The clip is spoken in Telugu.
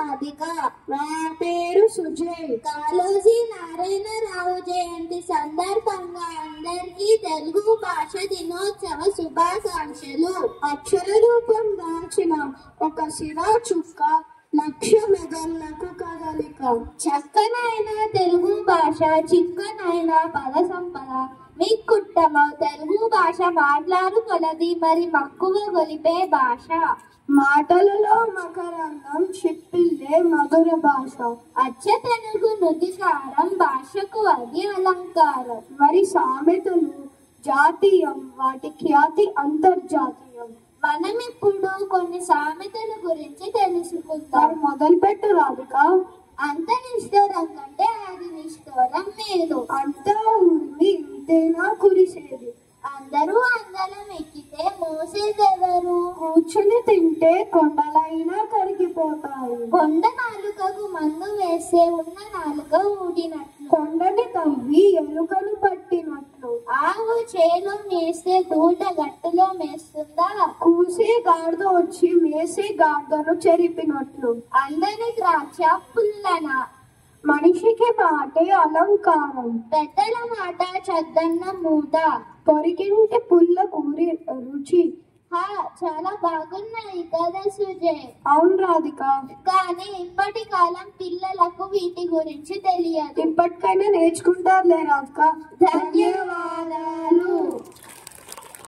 రాధిక నా పేరు సుజయ్ కాళోజీ నారాయణరావు జయంతి సందర్భంగా అందరికీ తెలుగు భాష దినోత్సవ శుభాకాంక్షలు అక్షర రూపం దాల్చిన ఒక సిరా చుక్క లక్ష్య మెదళ్లకు కదలిక చక్కనైన తెలుగు భాష చిక్కనైన పద సంపద మీ కుట్టమ తెలుగు భాష మాట్లాడు కొలది మరి మక్కువ గొలిపే భాష మాటలలో మకరంగం చిప్పిల్లే మధుర భాష అచ్చ తెలుగు నుతికారం భాషకు అది అలంకారం మరి సామెతలు జాతీయం వాటి ఖ్యాతి అంతర్జాతీయం మనం ఇప్పుడు కొన్ని సామెతల గురించి తెలుసుకుందాం మరి మొదలుపెట్టు రాధిక అంత నిష్ఠూరం కంటే అది నిష్ఠూరం మేలు అంతా ఊరిని ఇంతేనా కురిసేది అందరూ అందరం ఎక్కితే మోసేదెవరు కూర్చుని తింటే కొండలైనా కరిగిపోతాయి కొండ నాలుకకు మందు వేస్తే ఉన్న నాలుక ఊడినట్లు కొండని తవ్వి ఎలుకను పట్టినట్లు ఆవు చేలో మేస్తే దూట గట్టులో మేస్తుందా కూసి గాడిద వచ్చి మేసి గాడిదను చెరిపినట్లు అందరి ద్రాక్ష పుల్లన మనిషికి మాటే అలంకారం పెద్దల మాట చద్దన్న మూట పొరిగింటి పుల్ల కూరి రుచి హా చాలా బాగున్నాయి కదా సుజయ్ అవును రాధిక కానీ ఇప్పటి కాలం పిల్లలకు వీటి గురించి తెలియదు ఇప్పటికైనా నేర్చుకుంటారులే రాధిక ధన్యవాదాలు